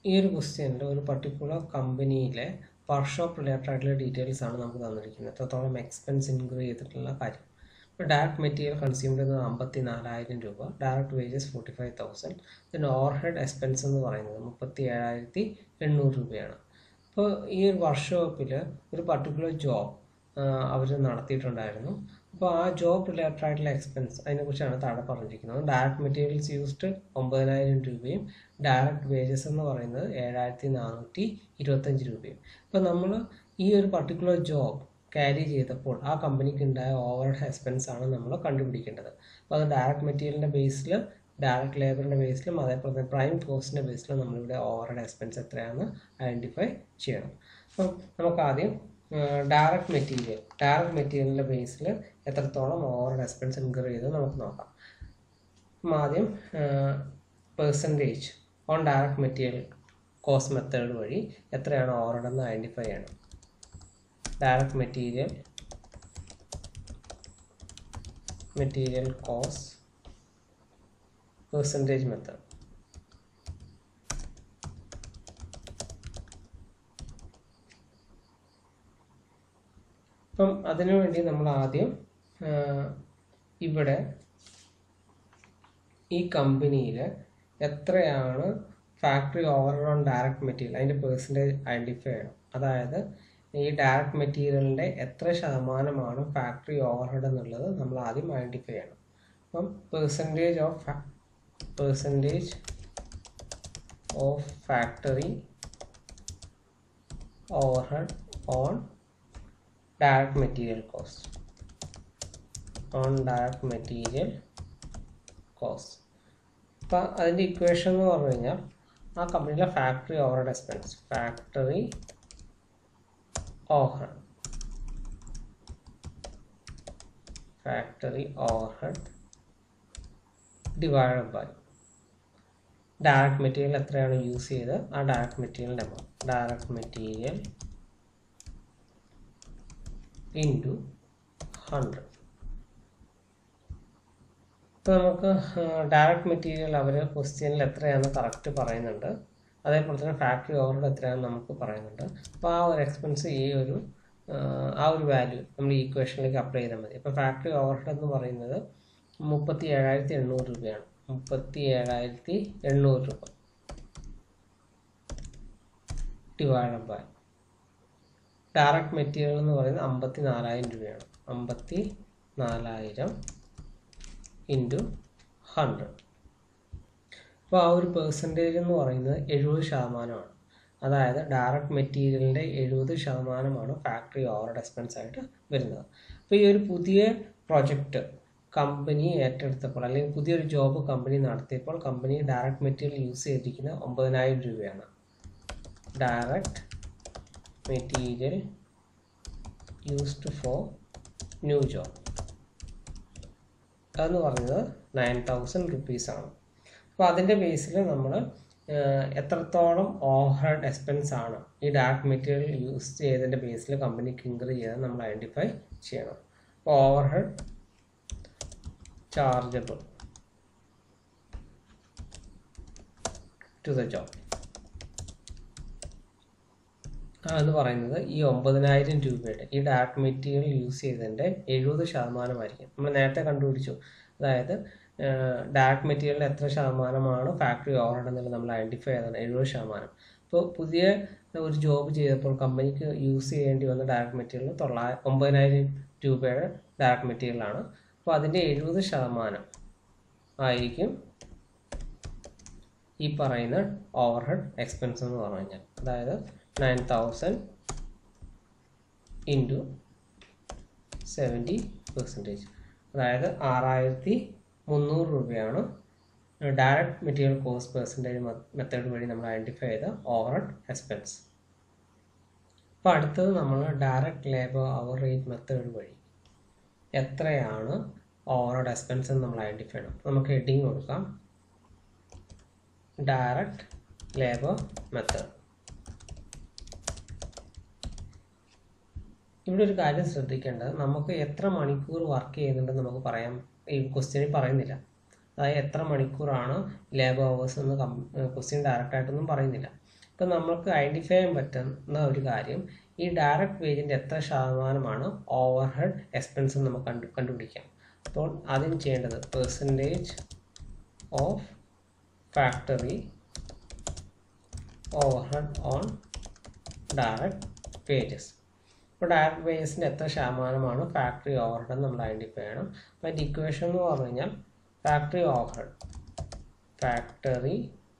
ഈ ഒരു ക്വസ്റ്റ്യനിൽ ഒരു പർട്ടിക്കുലർ കമ്പനിയിലെ വർക്ക്ഷോപ്പ് റിലേറ്റഡ് ആയിട്ടുള്ള ഡീറ്റെയിൽസ് ആണ് നമുക്ക് തന്നിരിക്കുന്നത് എത്രത്തോളം എക്സ്പെൻസ് ഇൻക്രീ ചെയ്തിട്ടുള്ള കാര്യം ഇപ്പോൾ ഡയറക്റ്റ് മെറ്റീരിയൽ കൺസ്യൂം ചെയ്യുന്നത് അമ്പത്തി നാലായിരം രൂപ direct wages forty five thousand പിന്നെ ഓവർ ഹെഡ് എക്സ്പെൻസ് എന്ന് പറയുന്നത് മുപ്പത്തി ഏഴായിരത്തി എണ്ണൂറ് രൂപയാണ് അപ്പോൾ ഈ ഒരു വർക്ക്ഷോപ്പിൽ ഒരു പർട്ടിക്കുലർ ജോബ് അവർ നടത്തിയിട്ടുണ്ടായിരുന്നു അപ്പോൾ ആ ജോബ് റിലേറ്റഡ് ആയിട്ടുള്ള എക്സ്പെൻസ് അതിനെക്കുറിച്ചാണ് താഴെ പറഞ്ഞിരിക്കുന്നത് ഡയറക്റ്റ് മെറ്റീരിയൽസ് യൂസ്ഡ് ഒമ്പതിനായിരം രൂപയും ഡയറക്റ്റ് വേജസ് എന്ന് പറയുന്നത് ഏഴായിരത്തി നാനൂറ്റി ഇരുപത്തഞ്ച് രൂപയും അപ്പോൾ നമ്മൾ ഈ ഒരു പർട്ടിക്കുലർ ജോബ് ക്യാരി ചെയ്തപ്പോൾ ആ കമ്പനിക്ക് ഉണ്ടായ ഓവർ എക്സ്പെൻസ് ആണ് നമ്മൾ കണ്ടുപിടിക്കേണ്ടത് അപ്പോൾ അത് ഡയറക്റ്റ് മെറ്റീരിയലിൻ്റെ ബേസിൽ ഡയറക്റ്റ് ലേബറിൻ്റെ ബേസിലും അതേപോലെ തന്നെ പ്രൈം കോസ്റ്റിൻ്റെ ബേസിലും നമ്മളിവിടെ ഓവർ എക്സ്പെൻസ് എത്രയാണെന്ന് ഐഡൻറ്റിഫൈ ചെയ്യണം അപ്പം നമുക്ക് ആദ്യം ഡയറക്റ്റ് മെറ്റീരിയൽ ഡയറക്റ്റ് മെറ്റീരിയലിൻ്റെ ബേസിൽ എത്രത്തോളം ഓവർ എക്സ്പെൻസ് ഇൻക്രീ ചെയ്ത് നമുക്ക് നോക്കാം അപ്പം ആദ്യം percentage on direct material cost method വഴി എത്രയാണ് ഓവർ എന്ന് ഐഡൻറ്റിഫൈ ചെയ്യണം direct material material cost percentage method അപ്പം അതിനു വേണ്ടി നമ്മൾ ആദ്യം ഇവിടെ ഈ കമ്പനിയിൽ എത്രയാണ് factory over on direct material അതിൻ്റെ പേഴ്സൻറ്റേജ് ഐഡൻറ്റിഫൈ ചെയ്യണം അതായത് ഈ ഡയറക്റ്റ് മെറ്റീരിയലിൻ്റെ എത്ര ശതമാനമാണ് ഫാക്ടറി ഓവർ ഹെഡ് എന്നുള്ളത് നമ്മൾ ആദ്യം ഐഡൻറ്റിഫൈ ചെയ്യണം അപ്പം percentage of percentage of factory overhead on direct material cost on direct material cost അപ്പം അതിൻ്റെ ഇക്വേഷൻ എന്ന് പറഞ്ഞു കഴിഞ്ഞാൽ ആ കമ്പനിയിലെ factory over expense factory over factory over divide by direct material എത്രയാണ് യൂസ് ചെയ്ത് ആ ഡയറക്റ്റ് മെറ്റീരിയലിൻ്റെ amount direct material into hundred ഇപ്പോൾ നമുക്ക് ഡയറക്റ്റ് മെറ്റീരിയൽ അവർ ക്വസ്റ്റ്യനിൽ എത്രയാണെന്ന് കറക്റ്റ് പറയുന്നുണ്ട് അതേപോലെ തന്നെ ഫാക്ടറി ഓവർഹെഡ് എത്രയാണെന്ന് നമുക്ക് പറയുന്നുണ്ട് അപ്പോൾ ആ ഒരു എക്സ്പെൻസ് ഈ ഒരു ആ ഒരു വാല്യൂ നമ്മൾ ഈ ഇക്വേഷനിലേക്ക് അപ്ലൈ ചെയ്താൽ മതി അപ്പോൾ ഫാക്ടറി ഓവർഹെഡ് എന്ന് പറയുന്നത് മുപ്പത്തി ഏഴായിരത്തി എണ്ണൂറ് രൂപയാണ് മുപ്പത്തി ഏഴായിരത്തി എണ്ണൂറ് രൂപ ഡിവൈഡ് ബൈ ഡയറക്റ്റ് മെറ്റീരിയൽ എന്ന് പറയുന്നത് അമ്പത്തി നാലായിരം രൂപയാണ് അമ്പത്തി നാലായിരം ഇൻറ്റു ഹൺഡ്രഡ് അപ്പോൾ ആ ഒരു പേഴ്സൻറ്റേജ് എന്ന് പറയുന്നത് എഴുപത് ശതമാനമാണ് അതായത് ഡയറക്റ്റ് മെറ്റീരിയലിൻ്റെ എഴുപത് ശതമാനമാണ് ഫാക്ടറി ഓവർ എക്സ്പെൻസ് ആയിട്ട് വരുന്നത് അപ്പോൾ ഈ ഒരു പുതിയ പ്രൊജക്റ്റ് കമ്പനി ഏറ്റെടുത്തപ്പോൾ അല്ലെങ്കിൽ പുതിയൊരു ജോബ് കമ്പനി നടത്തിയപ്പോൾ കമ്പനി ഡയറക്റ്റ് മെറ്റീരിയൽ യൂസ് ചെയ്തിരിക്കുന്നത് ഒമ്പതിനായിരം രൂപയാണ് direct material used for new job അതെന്ന് പറഞ്ഞത് നയൻ തൗസൻഡ് റുപ്പീസാണ് അപ്പോൾ അതിൻ്റെ ബേസിൽ നമ്മൾ എത്രത്തോളം ഓവർ എക്സ്പെൻസ് ആണ് ഈ ഡയറക്റ്റ് മെറ്റീരിയൽ യൂസ് ചെയ്തതിൻ്റെ ബേസിൽ കമ്പനിക്ക് ഇൻക്രീ ചെയ്താൽ നമ്മൾ ഐഡൻറ്റിഫൈ ചെയ്യണം അപ്പോൾ overhead chargeable to the job എന്ന് പറയുന്നത് ഈ ഒമ്പതിനായിരം രൂപയുടെ ഈ ഡയറക്റ്റ് മെറ്റീരിയൽ യൂസ് ചെയ്തതിൻ്റെ എഴുപത് ശതമാനമായിരിക്കും നമ്മൾ നേരത്തെ കണ്ടുപിടിച്ചു അതായത് ഡയറക്റ്റ് മെറ്റീരിയലിൻ്റെ എത്ര ശതമാനമാണ് ഫാക്ടറി ഓവർഹെഡ് എന്നുള്ളത് നമ്മൾ ഐഡൻറ്റിഫൈ ചെയ്തതാണ് എഴുപത് ശതമാനം അപ്പോൾ പുതിയ ഒരു ജോബ് ചെയ്തപ്പോൾ കമ്പനിക്ക് യൂസ് ചെയ്യേണ്ടി വന്ന ഡയറക്റ്റ് മെറ്റീരിയൽ തൊള്ളായിരം ഒമ്പതിനായിരം രൂപയുടെ ഡയറക്റ്റ് മെറ്റീരിയലാണ് അപ്പോൾ അതിൻ്റെ എഴുപത് ശതമാനം ആയിരിക്കും ഈ പറയുന്ന ഓവർഹെഡ് എക്സ്പെൻസ് എന്ന് പറഞ്ഞു കഴിഞ്ഞാൽ അതായത് nine thousand into seventy percentage അതായത് ആറായിരത്തി മുന്നൂറ് രൂപയാണ് direct material cost percentage method വഴി നമ്മൾ ഐഡൻറ്റിഫൈ ചെയ്ത ഓവർഹെഡ് എക്സ്പെൻസ് അപ്പോൾ അടുത്തത് നമ്മൾ direct labour hour rate method വഴി എത്രയാണ് ഓവർഹെഡ് എക്സ്പെൻസ് എന്ന് നമ്മൾ ഐഡൻറ്റിഫൈ ചെയ്യണം നമുക്ക് ഹെഡിങ് കൊടുക്കാം ഡയറക്റ്റ് ലേബർ മെത്തേഡ് ഇവിടെ ഒരു കാര്യം ശ്രദ്ധിക്കേണ്ടത് നമുക്ക് എത്ര മണിക്കൂർ വർക്ക് ചെയ്യുന്നുണ്ടെന്ന് നമുക്ക് പറയാൻ ഈ ക്വസ്റ്റ്യനിൽ പറയുന്നില്ല അതായത് എത്ര മണിക്കൂറാണ് ലേബർ അവേഴ്സ് എന്ന് ക്വസ്റ്റ്യൻ ഡയറക്റ്റ് ആയിട്ടൊന്നും പറയുന്നില്ല ഇപ്പം നമുക്ക് ഐഡൻറ്റിഫൈ ചെയ്യാൻ പറ്റുന്ന ഒരു കാര്യം ഈ ഡയറക്റ്റ് വേജിൻ്റെ എത്ര ശതമാനമാണ് ഓവർ ഹെഡ് എക്സ്പെൻസ് നമുക്ക് കണ്ടു കണ്ടുപിടിക്കാം അപ്പോൾ ആദ്യം ചെയ്യേണ്ടത് percentage of factory overhead on direct wages ഇപ്പോൾ ഡയറക്റ്റ് വേജസിൻ്റെ എത്ര ശതമാനമാണ് ഫാക്ടറി ഓവർ ഹെഡ് നമ്മൾ ഐഡൻറ്റിഫൈ ചെയ്യണം അപ്പോൾ അതിൻ്റെ ഇക്വേഷൻ എന്ന് പറഞ്ഞു കഴിഞ്ഞാൽ factory overhead factory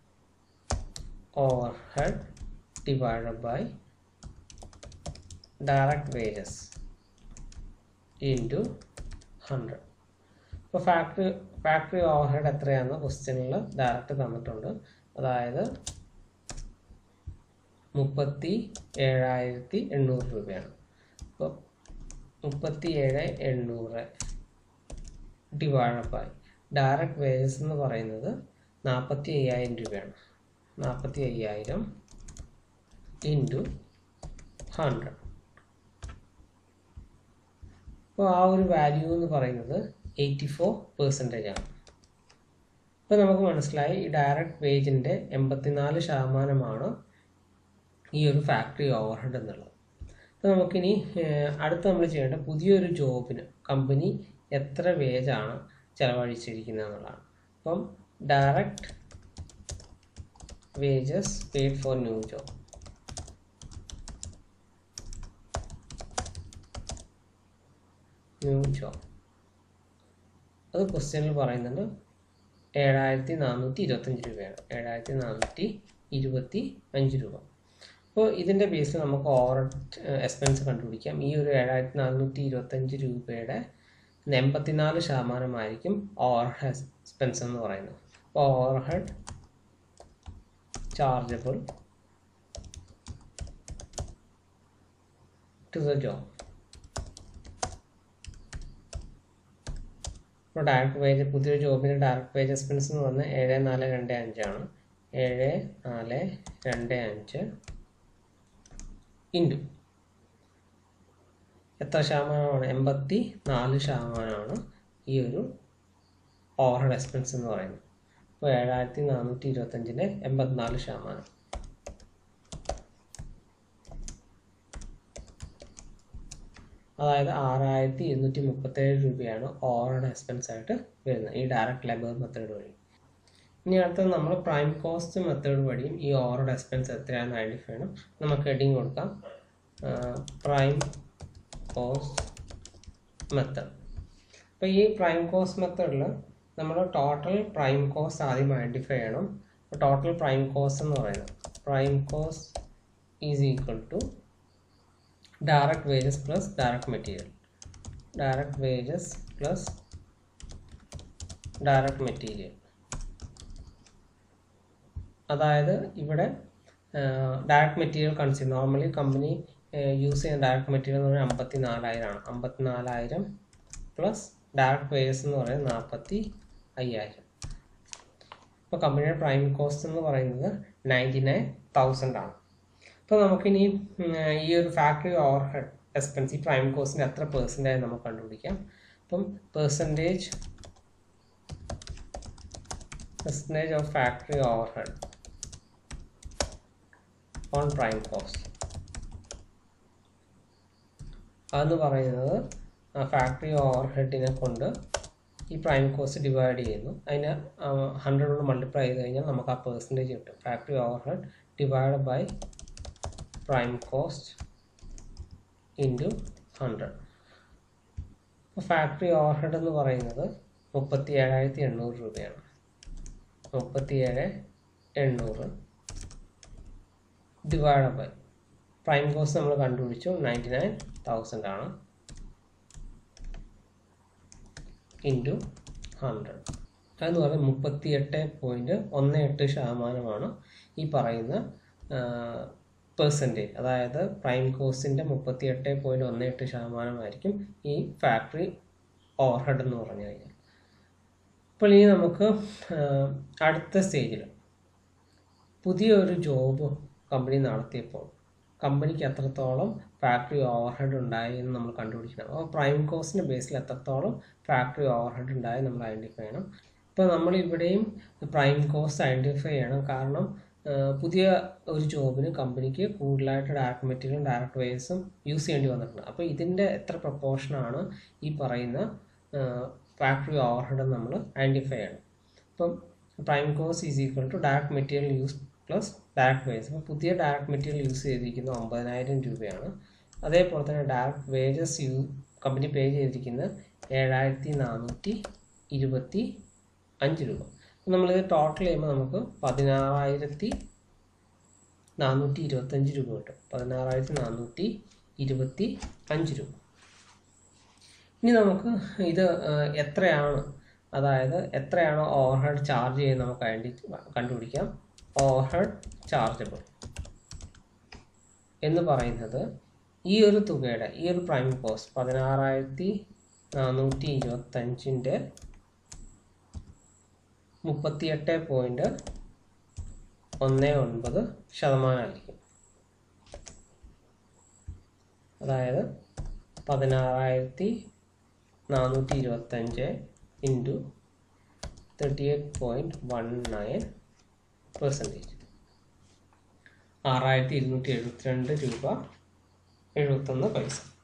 overhead divided by direct wages into hundred ഇപ്പോൾ ഫാക്ടറി ഫാക്ടറി ഓവർ ഹെഡ് എത്രയാണെന്ന് ക്വസ്റ്റ്യനിൽ ഡയറക്റ്റ് തന്നിട്ടുണ്ട് അതായത് മുപ്പത്തി ഏഴായിരത്തി എണ്ണൂറ് രൂപയാണ് അപ്പോൾ മുപ്പത്തി ഏഴ് എണ്ണൂറ് ഡിവൈഡ് ബൈ ഡയറക്റ്റ് വേജസ് എന്ന് പറയുന്നത് നാൽപ്പത്തി അയ്യായിരം രൂപയാണ് നാൽപ്പത്തി അയ്യായിരം ഇൻറ്റു ഹൺഡ്രഡ് അപ്പോൾ ആ ഒരു വാല്യൂ എന്ന് പറയുന്നത് എയ്റ്റി ഫോർ പെർസെൻറ്റേജ് ആണ് ഇപ്പോൾ നമുക്ക് മനസ്സിലായി ഈ ഡയറക്റ്റ് വേജിൻ്റെ എൺപത്തിനാല് ശതമാനമാണ് ഈ ഒരു ഫാക്ടറി ഓവർഹെഡ് എന്നുള്ളത് അപ്പോൾ നമുക്കിനി അടുത്ത് നമ്മൾ ചെയ്യേണ്ട പുതിയൊരു ജോബിന് കമ്പനി എത്ര വേജാണ് ചിലവഴിച്ചിരിക്കുന്നത് എന്നുള്ളതാണ് അപ്പം direct wages paid for new job new job അത് ക്വസ്റ്റ്യനിൽ പറയുന്നുണ്ട് ഏഴായിരത്തി നാനൂറ്റി ഇരുപത്തഞ്ച് രൂപയാണ് ഏഴായിരത്തി നാനൂറ്റി ഇരുപത്തി അഞ്ച് രൂപ അപ്പോൾ ഇതിൻ്റെ ബേസിൽ നമുക്ക് ഓവർ എക്സ്പെൻസ് കണ്ടുപിടിക്കാം ഈ ഒരു ഏഴായിരത്തി നാനൂറ്റി ഇരുപത്തഞ്ച് രൂപയുടെ എൺപത്തിനാല് ശതമാനമായിരിക്കും ഓവർ എക്സ്പെൻസ് എന്ന് പറയുന്നത് അപ്പോൾ overhead chargeable to the job ഇപ്പോൾ ഡയറക്റ്റ് വേജ് പുതിയൊരു ജോബിന് ഡയറക്റ്റ് വേജ് എക്സ്പെൻസ് എന്ന് പറഞ്ഞാൽ ഏഴ് നാല് രണ്ട് അഞ്ചാണ് ഏഴ് നാല് രണ്ട് അഞ്ച് ഇൻറ്റു എത്ര ശതമാനമാണ് എൺപത്തി നാല് ശതമാനമാണ് ഈ ഒരു ഓവർ എക്സ്പെൻസ് എന്ന് പറയുന്നത് അപ്പോൾ ഏഴായിരത്തി നാനൂറ്റി ഇരുപത്തഞ്ചിൻ്റെ എൺപത്തിനാല് ശതമാനം അതായത് ആറായിരത്തി ഇരുന്നൂറ്റി മുപ്പത്തേഴ് രൂപയാണ് ഓവർ എക്സ്പെൻസ് ആയിട്ട് വരുന്നത് ഈ ഡയറക്റ്റ് ലേബർ മെത്തേഡ് വഴി ഇനി അടുത്തത് നമ്മൾ പ്രൈം കോസ്റ്റ് മെത്തേഡ് വഴിയും ഈ ഓവർ എക്സ്പെൻസ് എത്രയാണെന്ന് ഐഡൻറ്റിഫൈ ചെയ്യണം നമുക്ക് ഹെഡിങ് കൊടുക്കാം പ്രൈം കോസ്റ്റ് മെത്തേഡ് അപ്പോൾ ഈ പ്രൈം കോസ്റ്റ് മെത്തേഡിൽ നമ്മൾ ടോട്ടൽ പ്രൈം കോസ്റ്റ് ആദ്യം ഐഡൻറ്റിഫൈ ചെയ്യണം ടോട്ടൽ പ്രൈം കോസ്റ്റ് എന്ന് പറയുന്നത് prime cost is equal to direct wages plus direct material direct wages plus direct material അതായത് ഇവിടെ direct material consume normally company use ചെയ്യുന്ന ഡയറക്റ്റ് മെറ്റീരിയൽ എന്ന് പറഞ്ഞാൽ അമ്പത്തി നാലായിരമാണ് അമ്പത്തി നാലായിരം പ്ലസ് ഡയറക്റ്റ് വേജസ് എന്ന് പറയുന്നത് നാൽപ്പത്തി അയ്യായിരം ഇപ്പോൾ കമ്പനിയുടെ പ്രൈം കോസ്റ്റ് എന്ന് പറയുന്നത് നയൻറ്റി നയൻ തൗസൻഡ് ആണ് അപ്പോൾ നമുക്കിനി ഈ ഒരു ഫാക്ടറി ഓവർ ഹെഡ് എക്സ്പെൻസ് ഈ പ്രൈം കോസ്റ്റിൻ്റെ എത്ര പെർസെൻറ്റേജ് നമുക്ക് കണ്ടുപിടിക്കാം അപ്പം percentage percentage of factory overhead on prime cost അതെന്ന് പറയുന്നത് ഫാക്ടറി ഓവർ ഹെഡിനെ കൊണ്ട് ഈ പ്രൈം കോസ്റ്റ് ഡിവൈഡ് ചെയ്യുന്നു അതിനെ ഹൺഡ്രഡ് കൊണ്ട് മൾട്ടിപ്ലൈ ചെയ്ത് കഴിഞ്ഞാൽ നമുക്ക് ആ പെർസെൻറ്റേജ് കിട്ടും factory overhead divide by prime cost into hundred factory overhead എന്ന് പറയുന്നത് മുപ്പത്തി ഏഴായിരത്തി എണ്ണൂറ് രൂപയാണ് മുപ്പത്തി ഏഴ് എണ്ണൂറ് ഡിവൈഡ് ബൈ പ്രൈം കോസ്റ്റ് നമ്മൾ കണ്ടുപിടിച്ചു നയൻറ്റി നയൻ തൗസൻഡ് ആണ് ഇൻറ്റു ഹൺഡ്രഡ് അതെന്ന് പറയുന്നത് മുപ്പത്തി എട്ട് പോയിൻറ്റ് ഒന്ന് എട്ട് ശതമാനമാണ് ഈ പറയുന്ന പെർസെൻറ്റേജ് അതായത് പ്രൈം കോസ്റ്റിൻ്റെ മുപ്പത്തി എട്ട് പോയിൻറ്റ് ഒന്ന് എട്ട് ശതമാനമായിരിക്കും ഈ ഫാക്ടറി ഓവർഹെഡ് എന്ന് പറഞ്ഞു കഴിഞ്ഞാൽ അപ്പോൾ ഇനി നമുക്ക് അടുത്ത സ്റ്റേജിൽ പുതിയൊരു ജോബ് കമ്പനി നടത്തിയപ്പോൾ കമ്പനിക്ക് എത്രത്തോളം ഫാക്ടറി ഓവർഹെഡ് ഉണ്ടായി എന്ന് നമ്മൾ കണ്ടുപിടിക്കണം അപ്പോൾ പ്രൈം കോസ്റ്റിൻ്റെ ബേസിൽ എത്രത്തോളം ഫാക്ടറി ഓവർഹെഡ് ഉണ്ടായി നമ്മൾ ഐഡൻറ്റിഫൈ ചെയ്യണം ഇപ്പോൾ നമ്മൾ ഇവിടെയും പ്രൈം കോസ്റ്റ് ഐഡൻറ്റിഫൈ ചെയ്യണം കാരണം പുതിയ ഒരു ജോബിന് കമ്പനിക്ക് കൂടുതലായിട്ട് ഡയറക്റ്റ് മെറ്റീരിയലും ഡയറക്റ്റ് വേസും യൂസ് ചെയ്യേണ്ടി വന്നിട്ടുണ്ട് അപ്പോൾ ഇതിൻ്റെ എത്ര പ്രപ്പോർഷനാണ് ഈ പറയുന്ന ഫാക്ടറി ഓവർഹെഡ് നമ്മൾ ഐഡൻറ്റിഫൈ ചെയ്യണം അപ്പം prime cost is equal to direct material use plus direct wages അപ്പോൾ പുതിയ ഡയറക്റ്റ് മെറ്റീരിയൽ യൂസ് ചെയ്തിരിക്കുന്നത് ഒമ്പതിനായിരം രൂപയാണ് അതേപോലെ തന്നെ ഡയറക്റ്റ് വേജസ് യൂ കമ്പനി പേ ചെയ്തിരിക്കുന്നത് ഏഴായിരത്തി നാനൂറ്റി ഇരുപത്തി അഞ്ച് രൂപ നമ്മളിത് ടോട്ടൽ ചെയ്യുമ്പോൾ നമുക്ക് പതിനാറായിരത്തി നാനൂറ്റി ഇരുപത്തഞ്ച് രൂപ കിട്ടും പതിനാറായിരത്തി നാനൂറ്റി ഇരുപത്തി അഞ്ച് രൂപ ഇനി നമുക്ക് ഇത് എത്രയാണ് അതായത് എത്രയാണ് ഓവർഹെഡ് ചാർജ് ചെയ്യുന്നത് നമുക്ക് ഐഡൻറ്റി കണ്ടുപിടിക്കാം ഓവർഹെഡ് ചാർജബിൾ എന്ന് പറയുന്നത് ഈ ഒരു തുകയുടെ ഈ ഒരു പ്രൈം കോസ്റ്റ് പതിനാറായിരത്തി നാനൂറ്റി ഇരുപത്തഞ്ചിൻ്റെ മുപ്പത്തിയെട്ട് പോയിൻറ്റ് ഒന്ന് ഒൻപത് ശതമാനമായിരിക്കും അതായത് പതിനാറായിരത്തി നാനൂറ്റി ഇരുപത്തഞ്ച് into thirty eight point one nine percentage ആറായിരത്തി ഇരുന്നൂറ്റി എഴുപത്തിരണ്ട് രൂപ എഴുപത്തൊന്ന് പൈസ